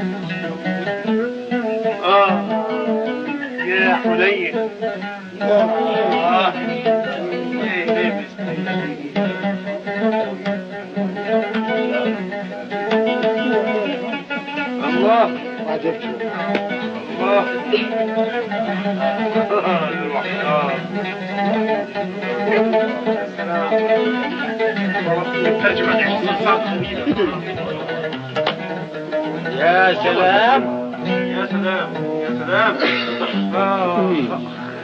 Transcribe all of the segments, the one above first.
اه يا حليل اه ايه ايه الله الله يا سلام يا سلام يا سلام آه.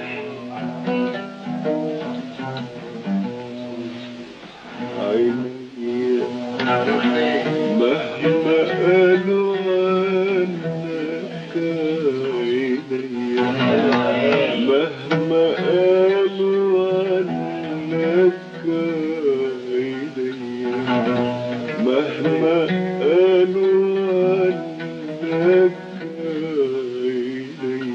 عيني مهما قالوا عنك عيني مهما قالوا عنك عيني مهما قالوا عنك عيني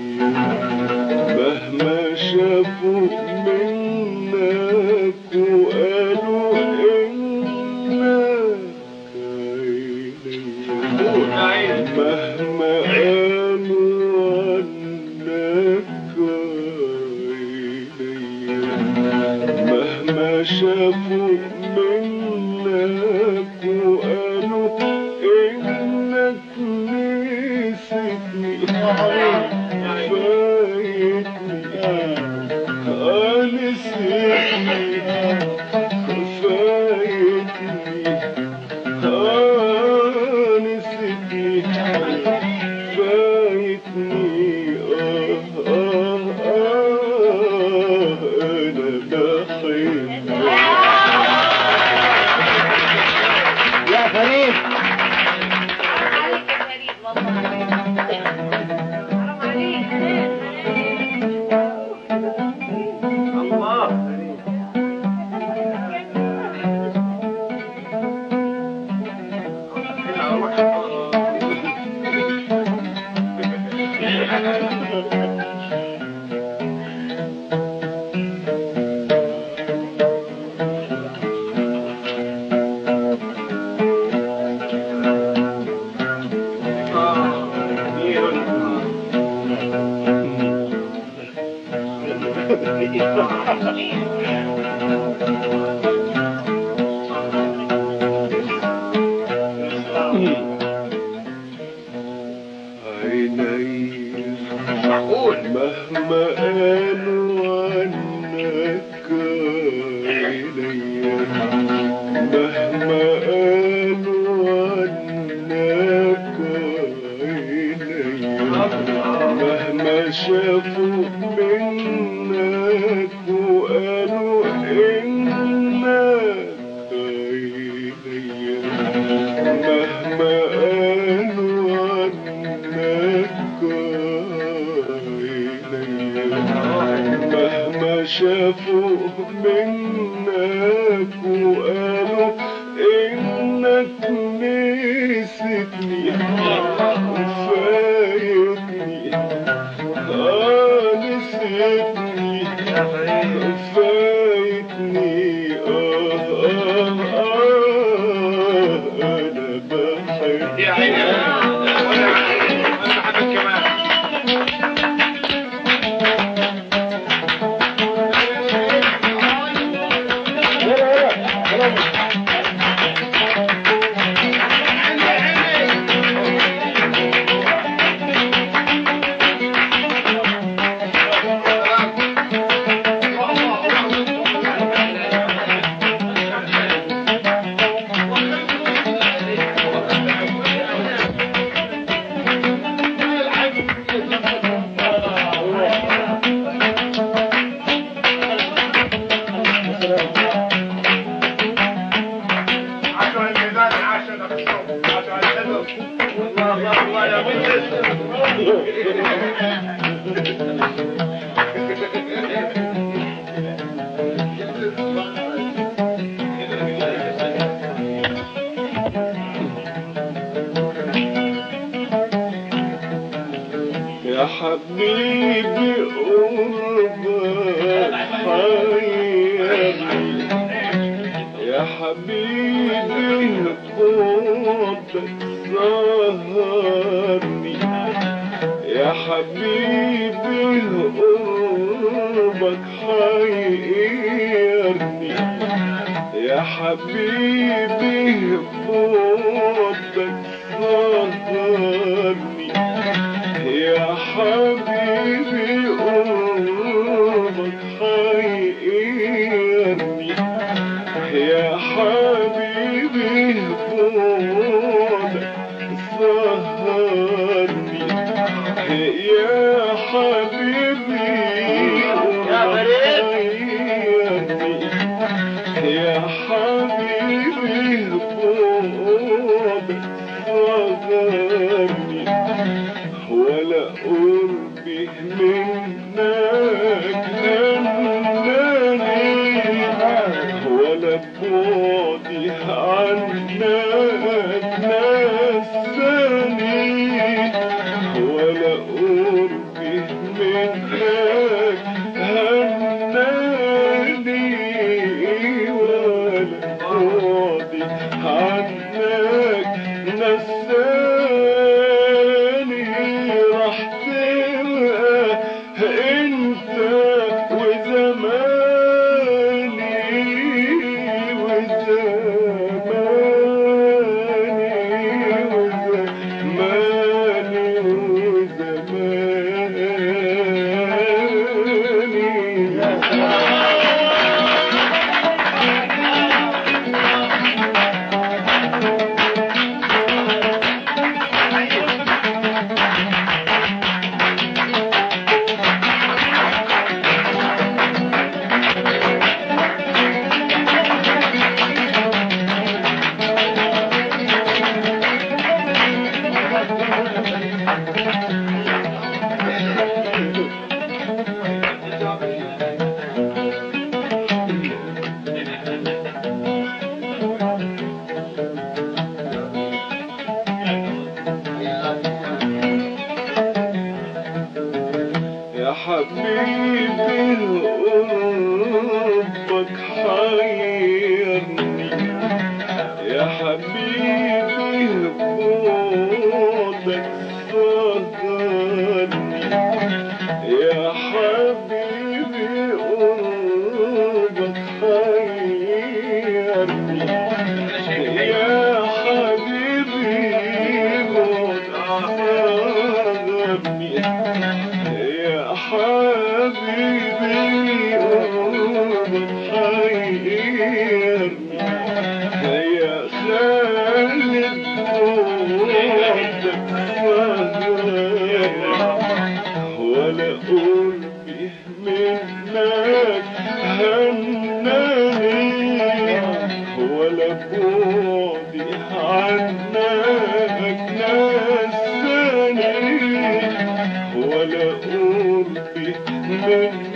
مهما شافوا منك وقالوا انك عيني مهما قالوا عنك عيني مهما شافوا منك وقالوا انك نسيتني فايتني آه نسيتني فايتني آه نسيتني فايتني آه آه آه أنا بحبك يا فريد عيني مهما قالوا عنك عيني مهما قالوا عنك عيني مهما شافوا منك وقالوا انك عيني مهما قالوا عنك عيني مهما شافوا منك وقالوا انك نسيتني فايتني اه نسيتني فايتني اه اه اه انا بحبك يا عيني وانا انا بحبك كمان عشان الميزان عشان الصوم عشان الحلم الله الله يا مجلس يا حبيبي قربك حيرني يا حبيبي قربك سهرني حبيبي قربك حيرني يا حبيبي بعدك سهرني يا حبيبي قربك حيرني يا حبيبي بعدك سهرني يا حبيبي يا فريد. حيرني يا حبيبي قرب صغرني ولا قربي منك نناني ولا بعدي عنك نساني ولا قربي منك هناني ولا بعدي عنك نساني راح تبقى انت وزماني وزماني وزماني وزماني يا حبيبي قربك حيرني يا حبيبي بعدك صغرني يا حبيبي قربك حيرني يا حبيبي بعدك صغرني يا حبيبي قربك حيرني يا خالد بعدك صغرني ولا قربي منك هناني ولا بعدي عنك نساني ولا قربي منك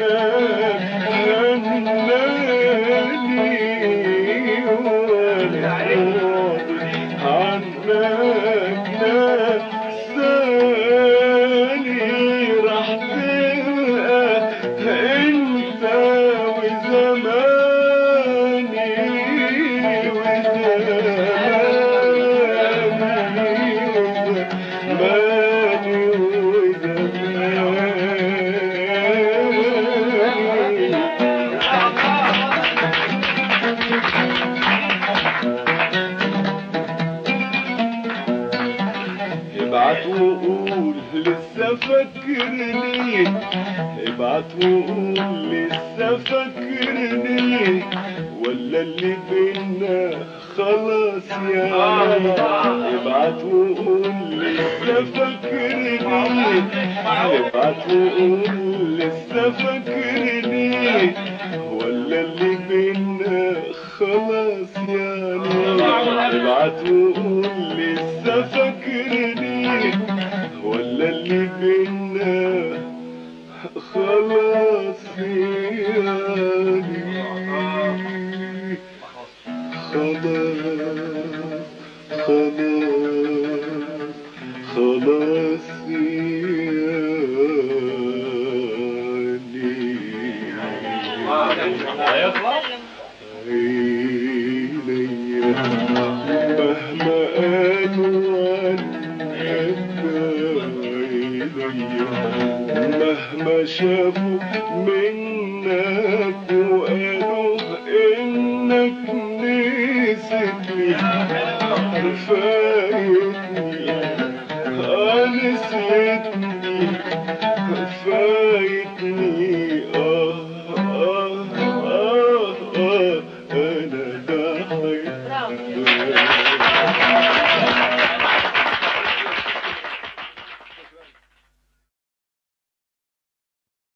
هناني ولا بعدي عنك نساني راح تبقى انت وزماني وزماني وزماني وزماني ابعت وقول لسه فاكرني ابعت وقول لسه فاكرني ولا اللي بينا خلاص يعني ابعت وقول لسه فاكرني ابعت وقول لسه فاكرني ولا اللي بينا خلاص يعني ابعت وقول لسه فاكرني ولا اللي بينا خلاص يعني خلاص خلاص خلاص يعني عيني مهما قالوا عنك عيني شافوا منك وقالوا انك نسيتني فايتني نسيتني فايتني آه آه آه آه أنا ضحيت